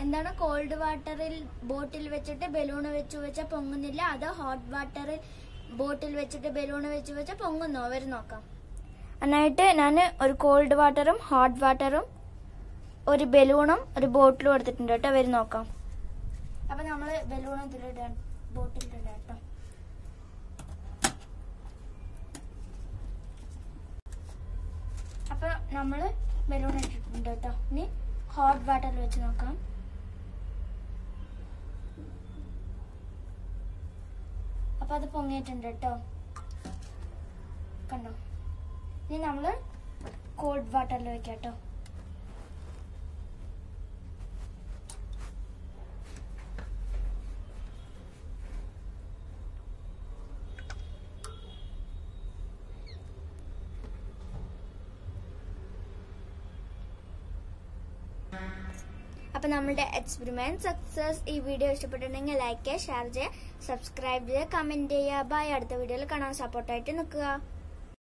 എന്താണ് കോൾഡ് വാട്ടറിൽ ബോട്ടിൽ വെച്ചിട്ട് ബലൂൺ വെച്ച് വെച്ചാൽ പൊങ്ങുന്നില്ല അത് ഹോട്ട് വാട്ടറിൽ ബോട്ടിൽ വെച്ചിട്ട് ബലൂൺ വെച്ച് വെച്ചാൽ പൊങ്ങുന്നോ അവർ നോക്കാം എന്നിട്ട് ഞാൻ ഒരു കോൾഡ് വാട്ടറും ഹോട്ട് വാട്ടറും ഒരു ബലൂണും ഒരു ബോട്ടിലും എടുത്തിട്ടുണ്ട് കേട്ടോ അവർ നോക്കാം അപ്പൊ നമ്മള് ബലൂൺ ഇതിലിടാൻ ബോട്ടിലിടാം കേട്ടോ അപ്പൊ നമ്മള് ബലൂൺ ഇട്ടിട്ടുണ്ട് കേട്ടോ ഇനി ഹോട്ട് വാട്ടറിൽ വെച്ച് നോക്കാം അപ്പൊ അത് പൊങ്ങിയിട്ടുണ്ട് കേട്ടോ കണ്ടോ ഇനി നമ്മള് കോൾഡ് വാട്ടറിൽ വെക്കാം കേട്ടോ അപ്പൊ നമ്മുടെ എക്സ്പെരിമെന്റ് സക്സസ് ഈ വീഡിയോ ഇഷ്ടപ്പെട്ടിട്ടുണ്ടെങ്കിൽ ലൈക്ക് ചെയ്യുക ഷെയർ ചെയ്യുക സബ്സ്ക്രൈബ് ചെയ്യുക കമന്റ് ചെയ്യുക ബൈ അടുത്ത വീഡിയോയിൽ കാണാൻ സപ്പോർട്ടായിട്ട് നിൽക്കുക